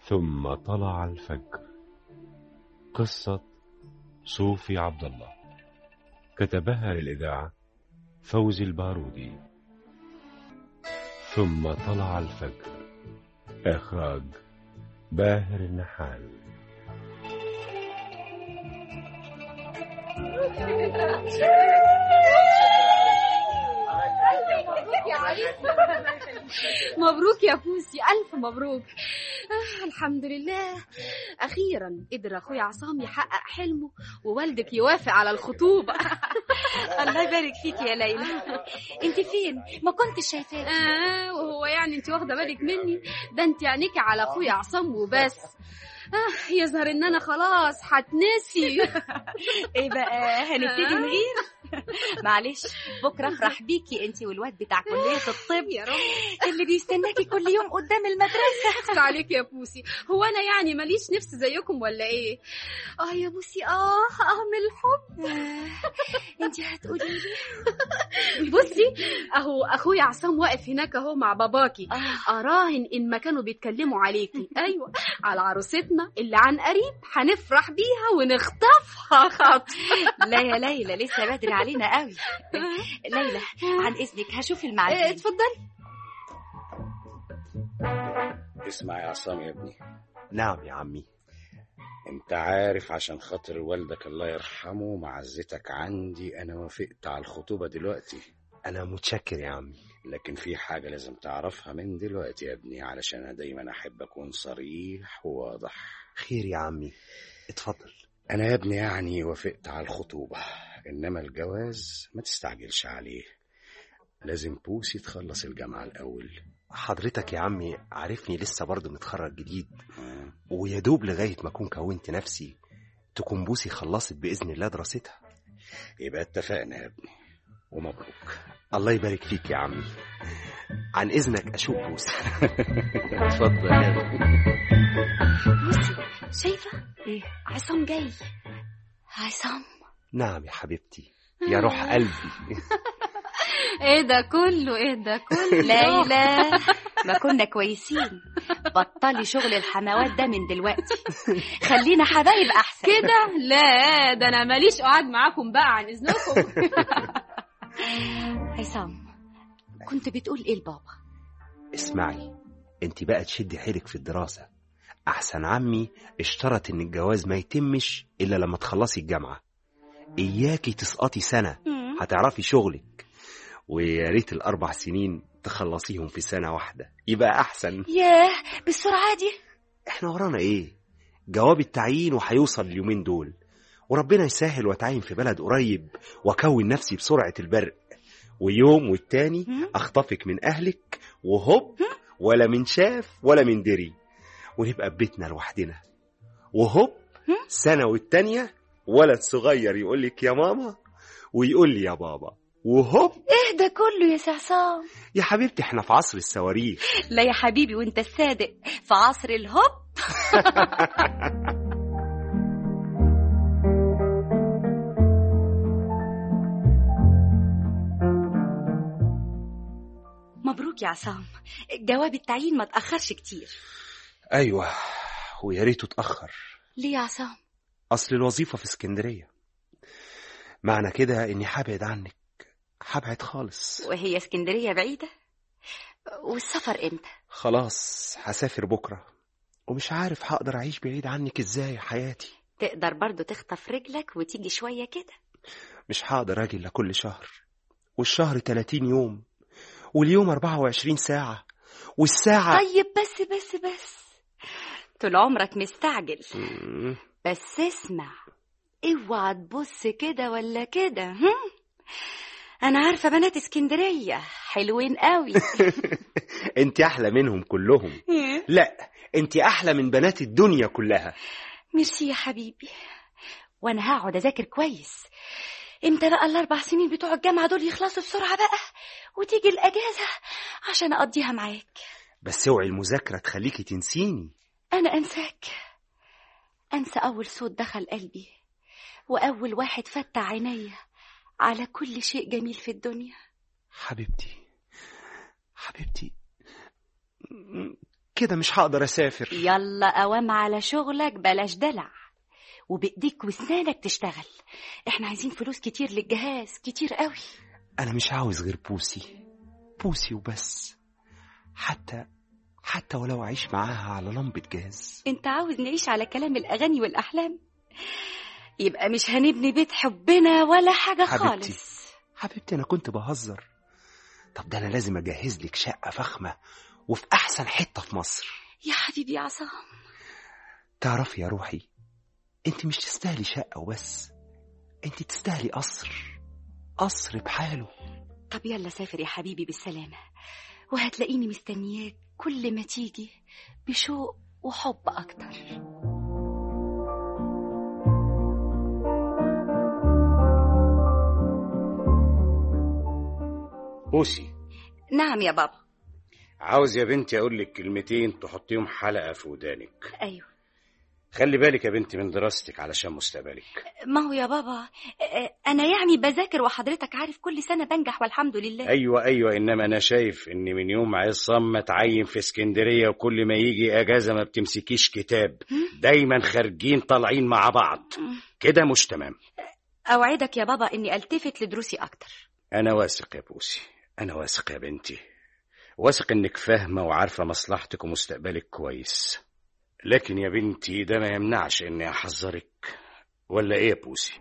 ثم طلع الفجر قصة صوفي عبد الله كتبها للإذاعة فوزي البارودي ثم طلع الفجر إخراج باهر النحال مبروك يا فوسي ألف مبروك آه الحمد لله أخيرا قدر أخويا عصام يحقق حلمه ووالدك يوافق على الخطوبة الله يبارك فيك يا ليلى انت فين ما كنتش شايفاك آه وهو يعني انت واخدة بالك مني ده انت عينيكي على أخويا عصام وبس آه يظهر ان انا خلاص هتنسي ايه بقى هنبتدي نغير معلش بكره افرح بيكي انت والواد بتاع كليه الطب يا رب اللي بيستناكي كل يوم قدام المدرسه اخفى عليك يا بوسي هو انا يعني ماليش نفس زيكم ولا ايه اه يا بوسي اه اه من الحب انت هتقولي لي بصي اهو اخويا عصام واقف هناك اهو مع باباكي آه. اراهن ان ما كانوا بيتكلموا عليكي ايوه على عروستنا اللي عن قريب هنفرح بيها ونخطفها خطف لا يا ليلى لسه بدري علينا قوي ليلى عن اذنك هشوف إيه، المعلم اتفضلي اسمع يا عصام يا ابني نعم يا عمي انت عارف عشان خاطر والدك الله يرحمه معزتك عندي انا وافقت على الخطوبة دلوقتي أنا متشكر يا عمي لكن في حاجة لازم تعرفها من دلوقتي يا ابني علشان أنا دايما احب اكون صريح وواضح خير يا عمي اتفضل انا يا ابني يعني وافقت على الخطوبة انما الجواز ما تستعجلش عليه لازم بوسي تخلص الجامعة الاول حضرتك يا عمي عارفني لسه برضه متخرج جديد آه. ويا دوب لغاية ما أكون كونت نفسي تكون بوسي خلصت بإذن الله دراستها يبقى اتفقنا يا ابني ومبروك الله يبارك فيك يا عمي عن إذنك أشوف بوسي اتفضل يا ابني. بصي شايفه ايه عصام جاي عصام نعم يا حبيبتي يا روح قلبي ايه ده كله ايه ده كله ليلى ما كنا كويسين بطلي شغل الحموات ده من دلوقتي خلينا حبايب احسن كده لا ده انا ماليش قعد معاكم بقى عن اذنكم عصام كنت بتقول ايه لبابا اسمعي انت بقى تشدي حيلك في الدراسة أحسن عمي اشترط إن الجواز ما يتمش إلا لما تخلصي الجامعة إياكي تسقطي سنة هتعرفي شغلك ويا ريت الأربع سنين تخلصيهم في سنة واحدة يبقى أحسن ياه بالسرعه دي إحنا ورانا إيه؟ جواب التعيين وهيوصل اليومين دول وربنا يسهل واتعين في بلد قريب واكون نفسي بسرعة البرق ويوم والتاني هم؟ اخطفك من اهلك وهوب ولا من شاف ولا من دري ونبقى ببيتنا لوحدنا وهوب هم؟ سنة والتانية ولد صغير يقول لك يا ماما ويقول لي يا بابا وهوب ايه ده كله يا سي عصام يا حبيبتي احنا في عصر الصواريخ لا يا حبيبي وانت الصادق في عصر الهوب مبروك يا عصام جواب التعيين ما تأخرش كتير ايوه ويا ريته اتاخر ليه يا عصام اصل الوظيفة في اسكندرية معنى كده اني هبعد عنك هبعد خالص وهي اسكندرية بعيدة والسفر امتى خلاص هسافر بكرة ومش عارف هقدر أعيش بعيد عنك إزاي حياتي تقدر برضو تخطف رجلك وتيجي شوية كده مش هقدر أجي إلا كل شهر والشهر 30 يوم واليوم 24 ساعة والساعة طيب بس بس بس طول عمرك مستعجل مم. بس اسمع اوعى تبص كده ولا كده هم؟ انا عارفه بنات اسكندريه حلوين قوي انت أحلى منهم كلهم لا انت أحلى من بنات الدنيا كلها ميرسي يا حبيبي وانا هقعد اذاكر كويس امتى بقى الاربع سنين بتوع الجامعه دول يخلصوا بسرعه بقى وتيجي الاجازه عشان اقضيها معاك بس اوعي المذاكرة تخليكي تنسيني انا انساك انسى اول صوت دخل قلبي واول واحد فتح عينيا على كل شيء جميل في الدنيا حبيبتي حبيبتي كده مش هقدر اسافر يلا قوام على شغلك بلاش دلع وبايديك واسنانك تشتغل احنا عايزين فلوس كتير للجهاز كتير قوي انا مش عاوز غير بوسي بوسي وبس حتى حتى ولو اعيش معاها على لمبة جاز انت عاوز نعيش على كلام الاغاني والاحلام يبقى مش هنبني بيت حبنا ولا حاجه حبيبتي. خالص حبيبتي انا كنت بهزر طب ده انا لازم اجهز لك شقة فخمة وفي احسن حتة في مصر يا حبيبي يا عصام تعرفي يا روحي انت مش تستاهلي شقة وبس انت تستاهلي قصر قصر بحاله طب يلا سافر يا حبيبي بالسلامه وهتلاقيني مستنياك كل ما تيجي بشوق وحب اكتر بوسي نعم يا بابا عاوز يا بنتي اقول لك كلمتين تحطيهم حلقه في ودانك ايوه خلي بالك يا بنتي من دراستك علشان مستقبلك ما هو يا بابا آه، انا يعني بذاكر وحضرتك عارف كل سنه بنجح والحمد لله ايوه ايوه انما انا شايف ان من يوم عصام ما تعين في اسكندريه وكل ما يجي اجازه ما بتمسكيش كتاب دايما خارجين طالعين مع بعض كده مش تمام اوعدك يا بابا اني التفت لدروسي اكتر انا واثق يا بوسي انا واثق يا بنتي واثق انك فاهمه وعارفه مصلحتك ومستقبلك كويس لكن يا بنتي ده ما يمنعش اني احذرك ولا ايه يا بوسي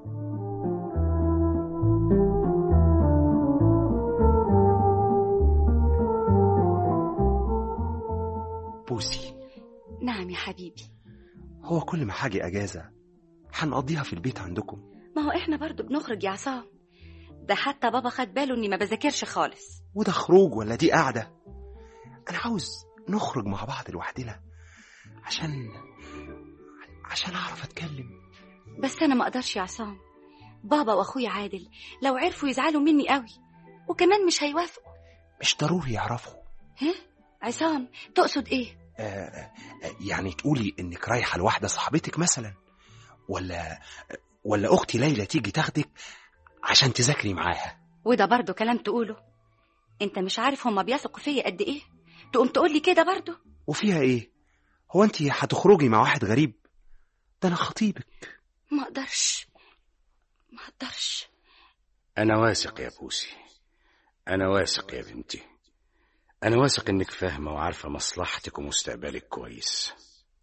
بوسي نعم يا حبيبي هو كل ما حاجة اجازة هنقضيها في البيت عندكم ما هو احنا برضو بنخرج يا عصام ده حتى بابا خد باله اني ما بذاكرش خالص وده خروج ولا دي قاعدة أنا عاوز نخرج مع بعض لوحدنا عشان عشان أعرف أتكلم بس انا ما اقدرش يا عصام بابا واخويا عادل لو عرفوا يزعلوا مني قوي وكمان مش هيوافقوا مش ضروري يعرفوا ها عصام تقصد ايه آه آه، يعني تقولي إنك رايحة لواحدة صاحبتك مثلا ولا ولا أختي ليلى تيجي تاخدك عشان تذاكري معاها وده برضو كلام تقوله انت مش عارف هما بيثقوا فيا قد ايه تقوم تقول لي كده برضو وفيها إيه هو أنت هتخرجي مع واحد غريب ده أنا خطيبك ما اقدرش ما اقدرش انا واثق يا بوسي انا واثق يا بنتي انا واثق انك فاهمه وعارفه مصلحتك ومستقبلك كويس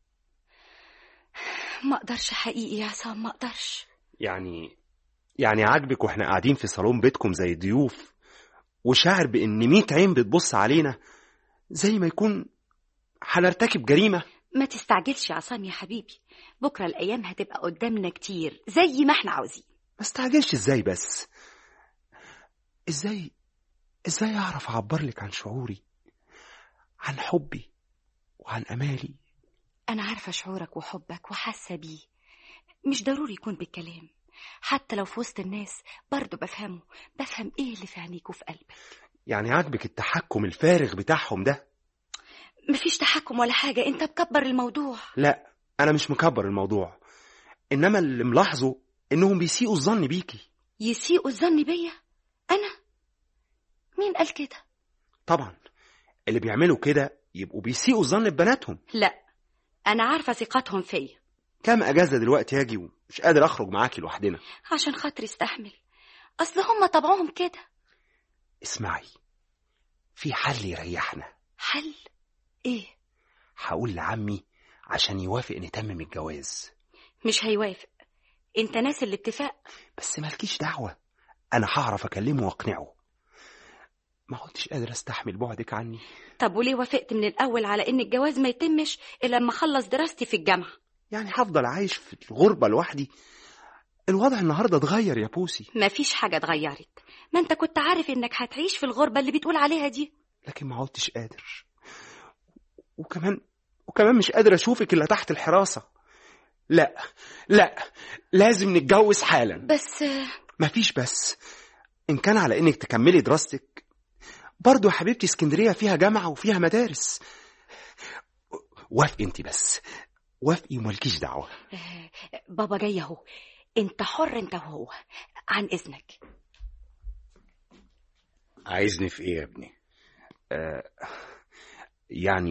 ما اقدرش حقيقي يا عصام ما اقدرش يعني يعني عاجبك واحنا قاعدين في صالون بيتكم زي ضيوف وشاعر بان ميت عين بتبص علينا زي ما يكون هنرتكب جريمة ما تستعجلش يا عصام يا حبيبي بكره الايام هتبقى قدامنا كتير زي ما احنا عاوزين ما استعجلش ازاي بس ازاي ازاي اعرف اعبر لك عن شعوري عن حبي وعن امالي انا عارفه شعورك وحبك وحاسه بيه مش ضروري يكون بالكلام حتى لو في وسط الناس برضه بفهمه بفهم ايه اللي في عينيك وفي قلبك يعني عاجبك التحكم الفارغ بتاعهم ده مفيش تحكم ولا حاجه انت مكبر الموضوع لا انا مش مكبر الموضوع انما اللي ملاحظه انهم بيسيئوا الظن بيكي يسيئوا الظن بيا انا مين قال كده طبعا اللي بيعملوا كده يبقوا بيسيئوا الظن ببناتهم لا انا عارفه ثقتهم فيا كام اجازه دلوقتي هاجي ومش قادر اخرج معاكي لوحدنا عشان خاطري استحمل اصل هم طبعهم كده اسمعي في حل يريحنا حل ايه هقول لعمي عشان يوافق نتمم الجواز مش هيوافق انت ناس الاتفاق بس مالكيش دعوة أنا هعرف أكلمه وأقنعه ما كنتش قادر أستحمل بعدك عني طب وليه وافقت من الاول على ان الجواز ما يتمش الا لما اخلص دراستي في الجامعه يعني هفضل عايش في الغربة لوحدي الوضع النهاردة اتغير يا بوسي مفيش حاجه اتغيرت ما انت كنت عارف انك هتعيش في الغربه اللي بتقول عليها دي لكن ما عدتش قادر وكمان وكمان مش قادر أشوفك إلا تحت الحراسة لا لا لازم نتجوز حالا بس مفيش بس إن كان على إنك تكملي دراستك برضو يا حبيبتي اسكندرية فيها جامعة وفيها مدارس وافقي انت بس وافقي ومالكيش دعوة آه، بابا جاي اهو انت حر انت وهو عن اذنك عايزني في ايه يا ابني آه يعني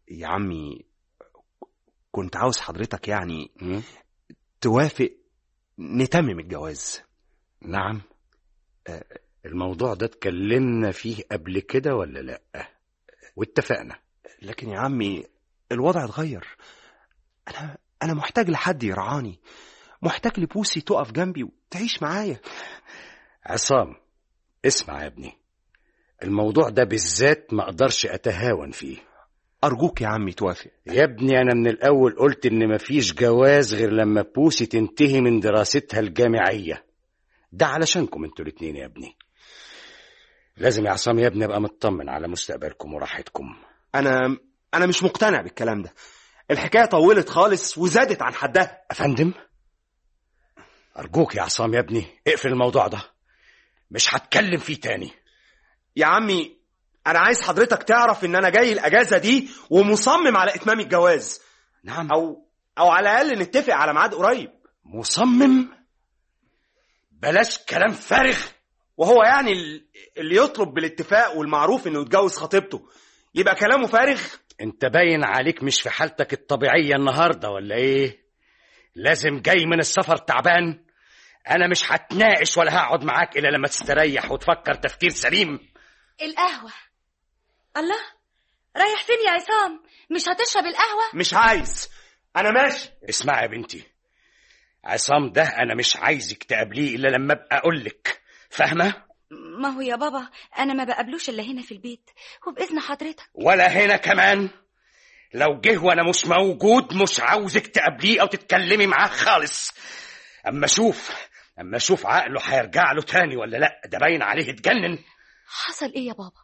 يا عمي كنت عاوز حضرتك يعني م? توافق نتمم الجواز نعم آه، الموضوع ده اتكلمنا فيه قبل كده ولا لا واتفقنا لكن يا عمي الوضع اتغير انا انا محتاج لحد يرعاني محتاج لبوسي تقف جنبي وتعيش معايا عصام اسمع يا ابني الموضوع ده بالذات ما اقدرش اتهاون فيه ارجوك يا عمي توافق يا ابني انا من الاول قلت ان مفيش جواز غير لما بوسي تنتهي من دراستها الجامعيه ده علشانكم انتوا الاتنين يا ابني لازم يا عصام يا ابني ابقى مطمن على مستقبلكم وراحتكم انا انا مش مقتنع بالكلام ده الحكايه طولت خالص وزادت عن حدها افندم ارجوك يا عصام يا ابني اقفل الموضوع ده مش هتكلم فيه تاني يا عمي انا عايز حضرتك تعرف ان انا جاي الاجازه دي ومصمم على اتمام الجواز نعم او او على الاقل نتفق على ميعاد قريب مصمم بلاش كلام فارغ وهو يعني ال- اللي يطلب بالاتفاق والمعروف انه يتجوز خطيبته يبقى كلامه فارغ انت باين عليك مش في حالتك الطبيعية النهاردة ولا ايه لازم جاي من السفر تعبان انا مش هتناقش ولا هقعد معاك الا لما تستريح وتفكر تفكير سليم القهوة الله رايح فين يا عصام مش هتشرب القهوة مش عايز انا ماشي اسمع يا بنتي عصام ده انا مش عايزك تقابليه الا لما ابقى اقولك فاهمة ما هو يا بابا انا ما بقابلوش الا هنا في البيت وباذن حضرتك ولا هنا كمان لو جه وانا مش موجود مش عاوزك تقابليه او تتكلمي معاه خالص اما اشوف اما اشوف عقله هيرجع له تاني ولا لا ده باين عليه اتجنن حصل ايه يا بابا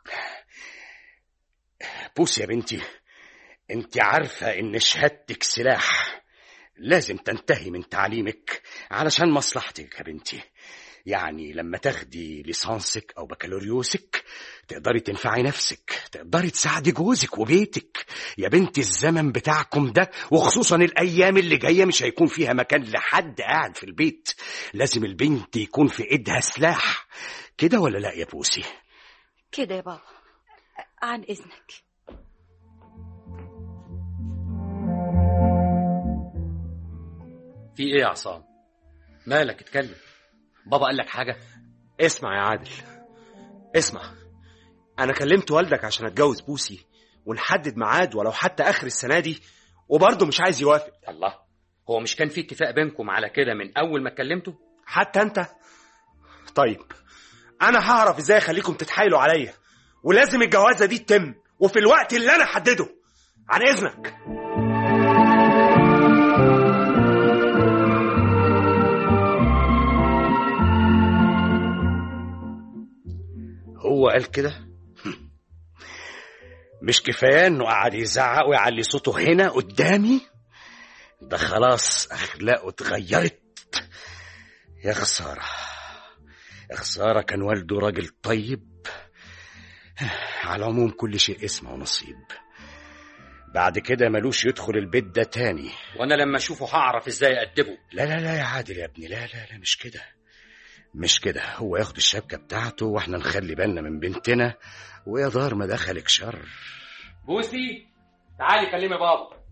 بوس يا بنتي انت عارفة ان شهادتك سلاح لازم تنتهي من تعليمك علشان مصلحتك يا بنتي يعني لما تاخدي ليسانسك او بكالوريوسك تقدري تنفعي نفسك تقدري تساعدي جوزك وبيتك يا بنتي الزمن بتاعكم ده وخصوصا الايام اللي جايه مش هيكون فيها مكان لحد قاعد في البيت لازم البنت يكون في ايدها سلاح كده ولا لا يا بوسي كده يا بابا عن اذنك في ايه يا عصام مالك اتكلم بابا قال لك حاجه اسمع يا عادل اسمع انا كلمت والدك عشان اتجوز بوسي ونحدد ميعاد ولو حتى اخر السنه دي وبرضه مش عايز يوافق الله هو مش كان في اتفاق بينكم على كده من اول ما اتكلمتوا حتى انت طيب انا هعرف ازاي اخليكم تتحايلوا عليا ولازم الجوازه دي تتم وفي الوقت اللي انا حدده عن اذنك هو قال كده مش كفايه انه قعد يزعق ويعلي صوته هنا قدامي ده خلاص اخلاقه اتغيرت يا خساره يا خساره كان والده راجل طيب على العموم كل شيء اسمه ونصيب بعد كده ملوش يدخل البيت ده تاني وانا لما اشوفه هعرف ازاي ادبه لا لا لا يا عادل يا ابني لا لا لا مش كده مش كده هو ياخد الشبكة بتاعته واحنا نخلي بالنا من بنتنا ويا دار ما دخلك شر بوسي تعالي كلمي بابا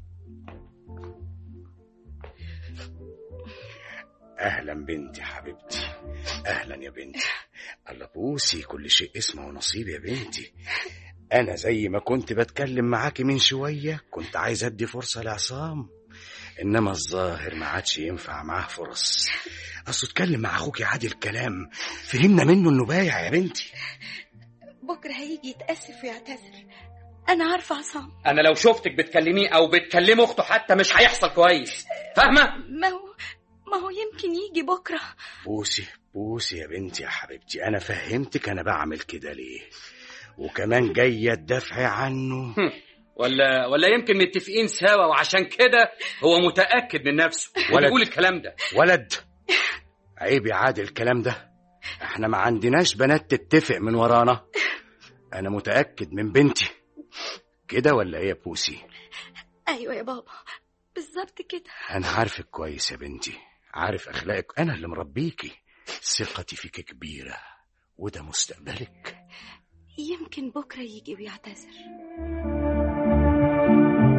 اهلا بنتي حبيبتي اهلا يا بنتي الله بوسي كل شيء اسمه ونصيب يا بنتي انا زي ما كنت بتكلم معاكي من شويه كنت عايز ادي فرصه لعصام انما الظاهر ما عادش ينفع معاه فرص اصل اتكلم مع اخوك يا عادل كلام فهمنا منه انه بايع يا بنتي بكره هيجي يتاسف ويعتذر انا عارفه عصام انا لو شفتك بتكلميه او بتكلمي اخته حتى مش هيحصل كويس فاهمه ما هو ما هو يمكن يجي بكره بوسي بوسي يا بنتي يا حبيبتي انا فهمتك انا بعمل كده ليه وكمان جايه تدافعي عنه ولا ولا يمكن متفقين سوا وعشان كده هو متاكد من نفسه ولد. ويقول الكلام ده ولد عيب يا عادل الكلام ده احنا ما عندناش بنات تتفق من ورانا انا متاكد من بنتي كده ولا ايه يا بوسي ايوه يا بابا بالظبط كده انا عارفك كويس يا بنتي عارف اخلاقك انا اللي مربيكي ثقتي فيك كبيره وده مستقبلك يمكن بكره يجي ويعتذر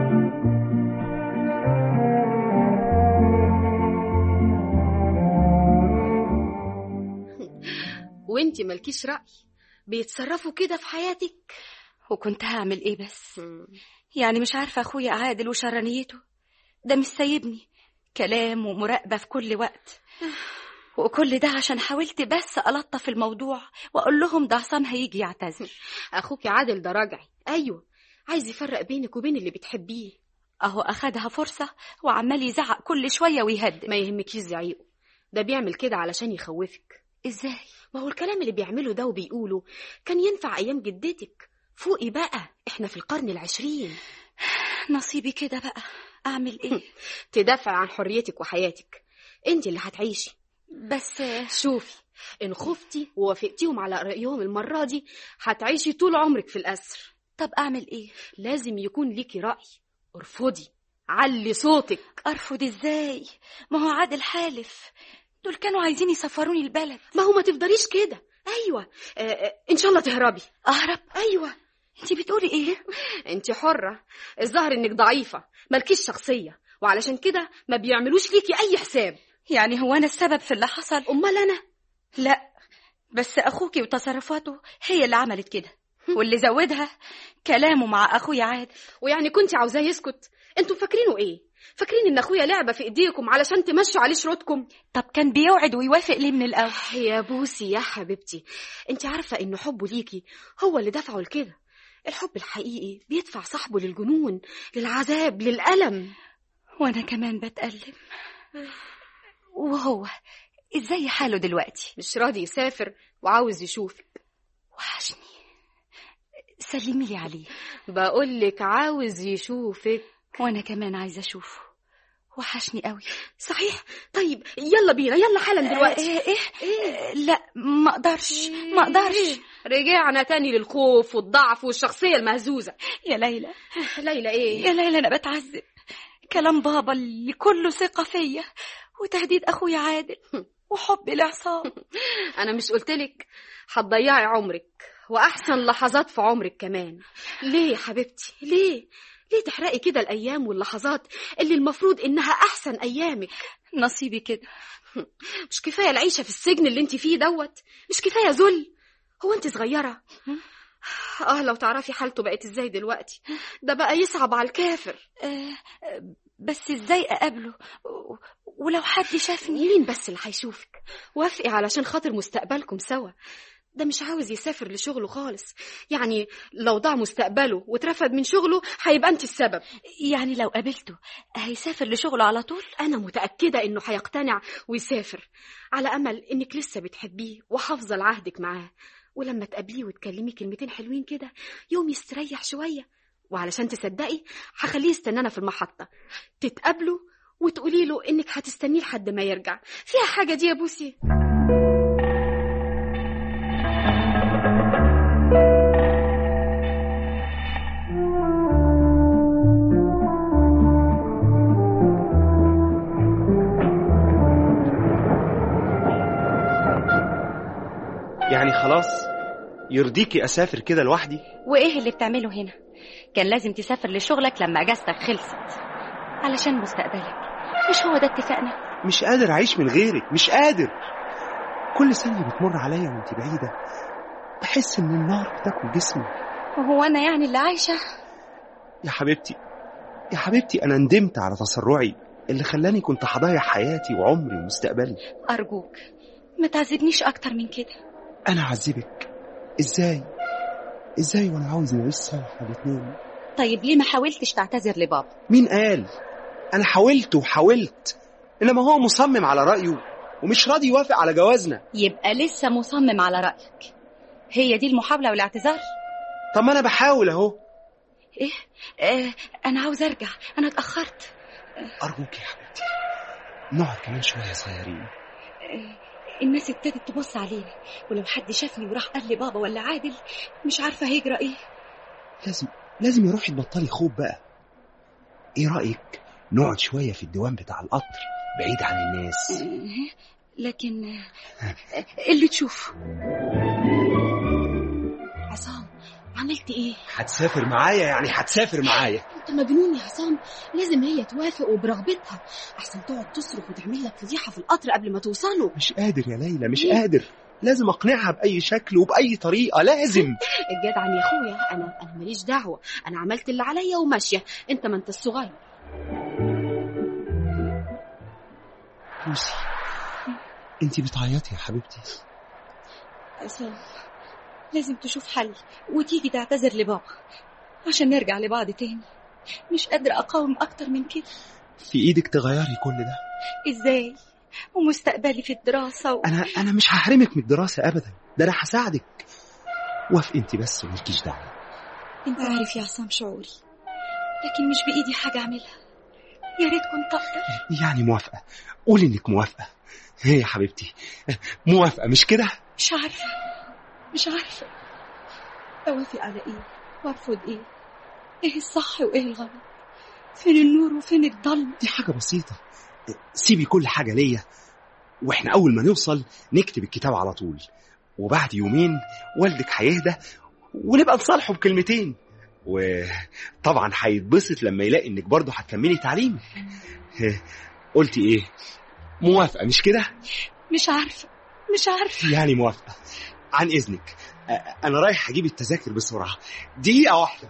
انت مالكيش رأي بيتصرفوا كده في حياتك وكنت هعمل ايه بس يعني مش عارفة أخويا عادل وشرانيته ده مش سايبني كلام ومراقبة في كل وقت وكل ده عشان حاولت بس ألطف الموضوع وأقول لهم ده عصام هيجي يعتذر اخوك عادل ده راجعي ايوه عايز يفرق بينك وبين اللي بتحبيه أهو أخدها فرصة وعمال يزعق كل شوية ويهدد ما يهمكيش زعيقه ده بيعمل كده علشان يخوفك إزاي؟ ما هو الكلام اللي بيعمله ده وبيقوله كان ينفع ايام جدتك فوقي بقى احنا في القرن العشرين نصيبي كده بقى أعمل إيه؟ تدافع عن حريتك وحياتك انت اللي هتعيشي بس شوفي ان خفتي ووافقتيهم على رأيهم المرة دي هتعيشي طول عمرك في الأسر طب أعمل إيه؟ لازم يكون ليكي رأي ارفضي علي صوتك أرفض إزاي؟ ما هو عادل حالف دول كانوا عايزين يسفروني البلد ما هو ما تفضليش كده ايوه آه آه، ان شاء الله تهربي أهرب؟ ايوه أنت بتقولي إيه؟ انت حرة الظاهر انك ضعيفة مالكيش شخصية وعلشان كده ما بيعملوش ليكي اي حساب يعني هو أنا السبب في اللي حصل؟ امال انا لا بس أخوكي وتصرفاته هي اللي عملت كده واللي زودها كلامه مع أخويا عادل ويعني كنت عاوزاه يسكت انتوا فاكرينه ايه فاكرين ان اخويا لعبة في ايديكم علشان تمشوا عليه شروطكم طب كان بيوعد ويوافق ليه من الأول؟ يا بوسي يا حبيبتي انت عارفة ان حبه ليكي هو اللي دفعه لكده الحب الحقيقي بيدفع صاحبه للجنون للعذاب للألم وأنا كمان بتألم وهو إزاي حاله دلوقتي؟ مش راضي يسافر وعاوز يشوفك وحشني سلمي لي عليه بقولك عاوز يشوفك وأنا كمان عايزة أشوفه وحشني قوي صحيح طيب يلا بينا يلا حالا دلوقتي إيه, إيه؟ إيه؟ لا ما أقدرش ما أقدرش رجعنا تاني للخوف والضعف والشخصية المهزوزة يا ليلى ليلى ايه يا ليلى أنا بتعذب كلام بابا اللي كله ثقة فيا وتهديد أخويا عادل وحبي لعصام انا مش قلتلك هتضيعي عمرك واحسن لحظات في عمرك كمان ليه يا حبيبتي ليه ليه تحرقي كده الايام واللحظات اللي المفروض انها احسن ايامك نصيبي كده مش كفايه العيشه في السجن اللي انت فيه دوت مش كفايه ذل هو انت صغيره اه لو تعرفي حالته بقت ازاي دلوقتي ده بقى يصعب على الكافر آه، بس ازاي اقابله و- ولو حد شافني مين بس اللي هيشوفك وافقي علشان خاطر مستقبلكم سوا ده مش عاوز يسافر لشغله خالص يعني لو ضاع مستقبله واترفد من شغله هيبقى انت السبب يعني لو قابلته هيسافر لشغله على طول انا متاكده انه هيقتنع ويسافر على امل انك لسه بتحبيه وحافظه لعهدك معاه ولما تقابليه وتكلميه كلمتين حلوين كده يوم يستريح شويه وعلشان تصدقي هخليه يستنانا في المحطه تتقابلوا وتقولي له انك هتستنيه لحد ما يرجع فيها حاجه دي يا بوسي يعني خلاص يرضيكي اسافر كده لوحدي وايه اللي بتعمله هنا كان لازم تسافر لشغلك لما اجازتك خلصت علشان مستقبلك مش هو ده اتفقنا مش قادر اعيش من غيرك مش قادر كل ثانيه بتمر عليا وانت بعيده بحس ان النار بتاكل جسمي وهو انا يعني اللي عايشه يا حبيبتي يا حبيبتي انا ندمت على تسرعي اللي خلاني كنت هضيع حياتي وعمري ومستقبلي ارجوك ما تعذبنيش اكتر من كده انا اعذبك ازاي ازاي وانا عاوز نعيش سوا احنا الاتنين طيب ليه ما حاولتش تعتذر لبابا مين قال انا حاولت وحاولت انما هو مصمم على رايه ومش راضي يوافق على جوازنا يبقى لسه مصمم على رايك هي دي المحاوله والاعتذار طب ما انا بحاول اهو ايه آه انا عاوز ارجع انا اتاخرت ارجوك يا حبيبتي نقعد كمان شويه صغيرين آه الناس ابتدت تبص علينا ولو حد شافني وراح قال لي بابا ولا عادل مش عارفه هيجرى ايه لازم لازم يروح تبطلي خوف بقى ايه رايك نقعد شويه في الديوان بتاع القطر بعيد عن الناس آه، لكن آه، اللي تشوفه عصام عملت ايه هتسافر معايا يعني هتسافر معايا انت مجنون يا عصام لازم هي توافق وبرغبتها احسن تقعد تصرخ وتعمل لك فضيحه في القطر قبل ما توصلوا مش قادر يا ليلى مش ليه؟ قادر لازم اقنعها باي شكل وباي طريقه لازم الجدع يا اخويا انا انا ماليش دعوه انا عملت اللي عليا وماشيه انت ما انت الصغير بوسي انت بتعيطي يا حبيبتي عصام لازم تشوف حل وتيجي تعتذر لبابا عشان نرجع لبعض تاني مش قادرة أقاوم أكتر من كده في ايدك تغيري كل ده إزاي؟ ومستقبلي في الدراسة و... انا انا مش هحرمك من الدراسه ابدا ده انا هساعدك وافقي انت بس ومالكيش دعوه أنت عارف يا عصام شعوري لكن مش بإيدي حاجة أعملها يا ريت كنت أقدر يعني موافقه قولي انك موافقه هي يا حبيبتي موافقه مش كده مش عارفة مش عارفة أوافق على إيه وأرفض إيه إيه الصح وإيه الغلط فين النور وفين الضلمة دي حاجه بسيطه سيبي كل حاجه ليا واحنا اول ما نوصل نكتب الكتاب على طول وبعد يومين والدك هيهدى ونبقى نصالحه بكلمتين وطبعا هيتبسط لما يلاقي انك برضه هتكملي تعليم قلتي ايه موافقه مش كده مش عارفة مش عارفة يعني موافقه عن اذنك أ- انا رايح اجيب التذاكر بسرعه دقيقه واحده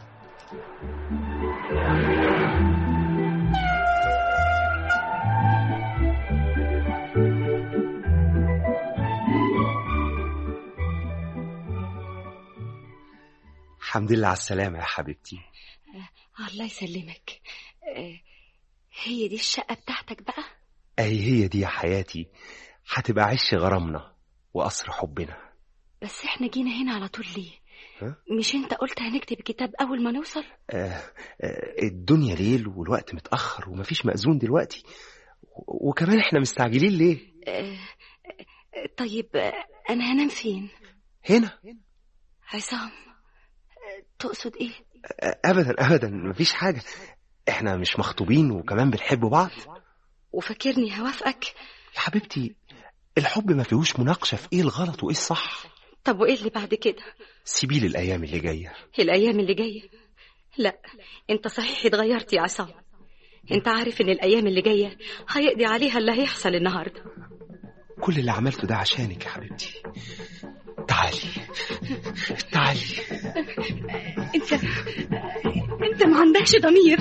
الحمد لله على السلامة يا حبيبتي الله يسلمك آه، هي دي الشقة بتاعتك بقى أي هي دي يا حياتي هتبقى عش غرامنا وقصر حبنا بس احنا جينا هنا على طول ليه ها؟ مش انت قلت هنكتب كتاب اول ما نوصل آه آه الدنيا ليل والوقت متأخر ومفيش مأذون دلوقتي و- وكمان احنا مستعجلين ليه آه، آه، طيب آه، انا هنام فين هنا عصام آه، تقصد ايه آه أبدا أبدا مفيش حاجة احنا مش مخطوبين وكمان بنحب بعض وفاكرني هوافقك يا حبيبتي الحب ما فيهوش مناقشة في ايه الغلط وايه الصح طب وايه اللي بعد كده سيبيه للأيام اللي جاية الايام اللي جايه لا انت صحيح اتغيرت يا عصام انت عارف ان الايام اللي جايه هيقضي عليها اللي هيحصل النهارده كل اللي عملته ده عشانك يا حبيبتي تعالي تعالي انت انت ما عندكش ضمير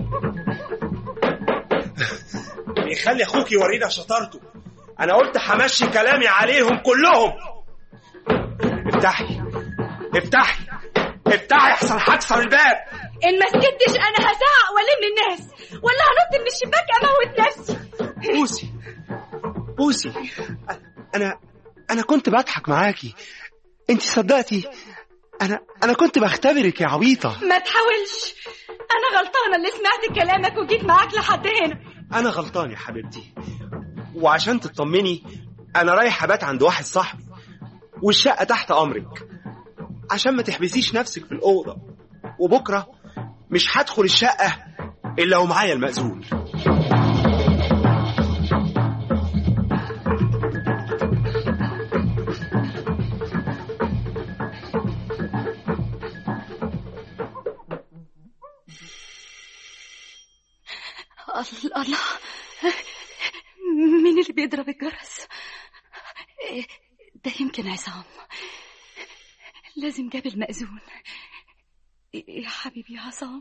بيخلي اخوك يورينا شطارته انا قلت همشي كلامي عليهم كلهم افتحي افتحي افتحي احسن هكسر الباب ان ما سكتش انا هزعق والم الناس ولا هنط من الشباك اموت نفسي بوسي بوسي انا انا كنت بضحك معاكي انت صدقتي انا انا كنت بختبرك يا عبيطه ما تحاولش انا غلطانه اللي سمعت كلامك وجيت معاك لحد هنا انا غلطان يا حبيبتي وعشان تطمني انا رايح ابات عند واحد صاحبي والشقه تحت امرك عشان ما تحبسيش نفسك في الاوضه وبكره مش هدخل الشقه الا ومعايا المأذون الله الله مين اللي بيضرب الجرس ده يمكن عصام لازم جاب المأذون يا حبيبي يا عصام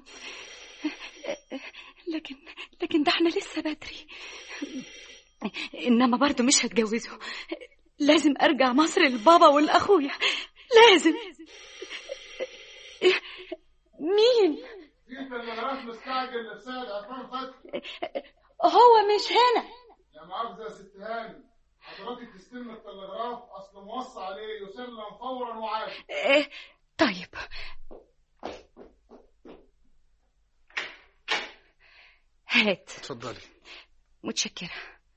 لكن لكن ده احنا لسه بدري انما برضه مش هتجوزه لازم ارجع مصر لبابا ولاخويا لازم مين انت المدرسة مستعجل لسيد عرفان فتحي هو مش هنا يا مؤاخذة يا ست هاني حضرتك تستلم التلغراف اصل موصى عليه يسلم فورا وعاجل إيه، طيب هات اتفضلي متشكرة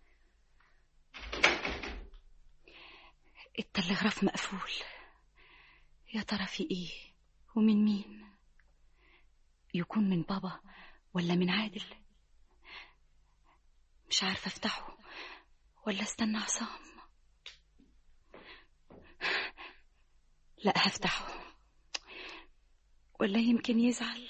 التلغراف مقفول يا ترى في ايه ومن مين يكون من بابا ولا من عادل مش عارفة افتحه ولا استنى عصام لا هفتحه ولا يمكن يزعل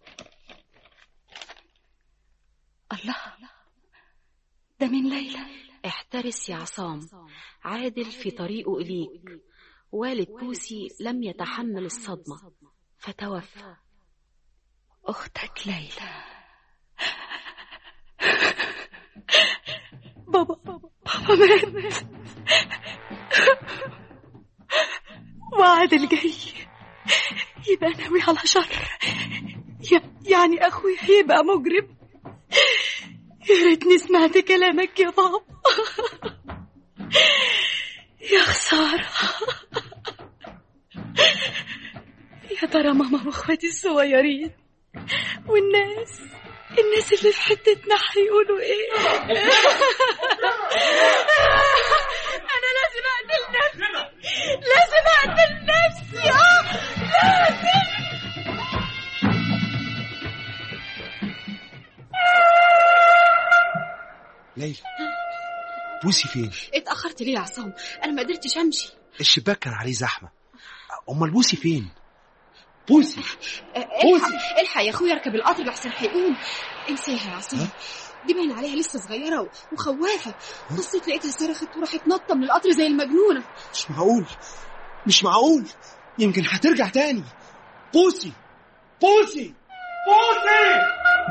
الله ده من ليلى احترس يا عصام عادل في طريقه إليك والد بوسي لم يتحمل الصدمة فتوفى أختك ليلى بابا بابا مات وعادل جاي يبقى ناوي على شر ي- يعني أخويا هيبقى مجرم يا ريتني سمعت كلامك يا بابا يا خسارة يا ترى ماما واخواتي الصغيرين والناس الناس اللي في حتتنا هيقولوا ايه انا لازم اقتل نفسي لازم اقتل نفسي اه لازم ليلى بوسي فين اتأخرت ليه يا عصام أنا ما قدرتش أمشي الشباك كان عليه زحمه امال بوسي فين بوسي الحق الحق يا أخويا اركب القطر لحسن هيقوم انساها يا عصام دي باين عليها لسه صغيرة و- وخوافة بصيت لقيتها صرخت وراحت نطة من القطر زي المجنونة مش معقول مش معقول يمكن هترجع تاني بوسي بوسي بوسي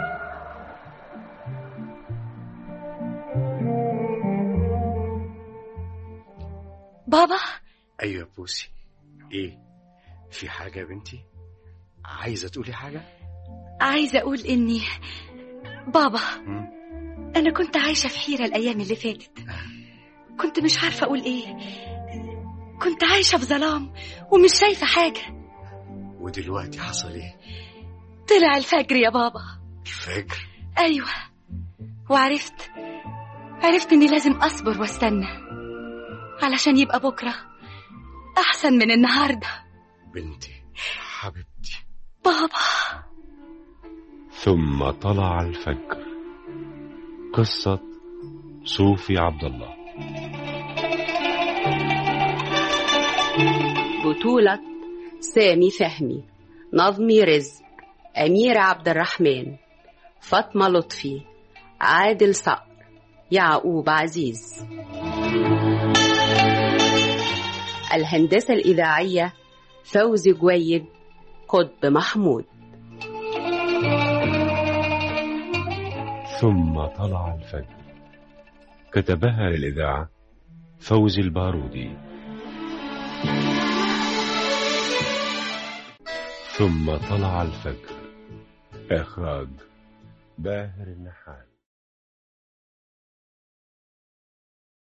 بابا ايوه يا بوسي ايه في حاجه يا بنتي عايزه تقولي حاجه عايزة أقول إني بابا مم. أنا كنت عايشة في حيرة الأيام اللي فاتت كنت مش عارفة أقول إيه كنت عايشة في ظلام ومش شايفة حاجة ودلوقتي حصل ايه طلع الفجر يا بابا الفجر أيوة وعرفت عرفت إني لازم أصبر واستنى علشان يبقى بكرة أحسن من النهاردة بنتي حبيبتي بابا ثم طلع الفجر قصة صوفي عبد الله بطولة سامي فهمي نظمي رزق أميرة عبد الرحمن فاطمة لطفي عادل صقر يعقوب عزيز الهندسة الإذاعية فوزي جويد قطب محمود ثم طلع الفجر كتبها للإذاعة فوزي البارودي ثم طلع الفجر إخراج باهر النحال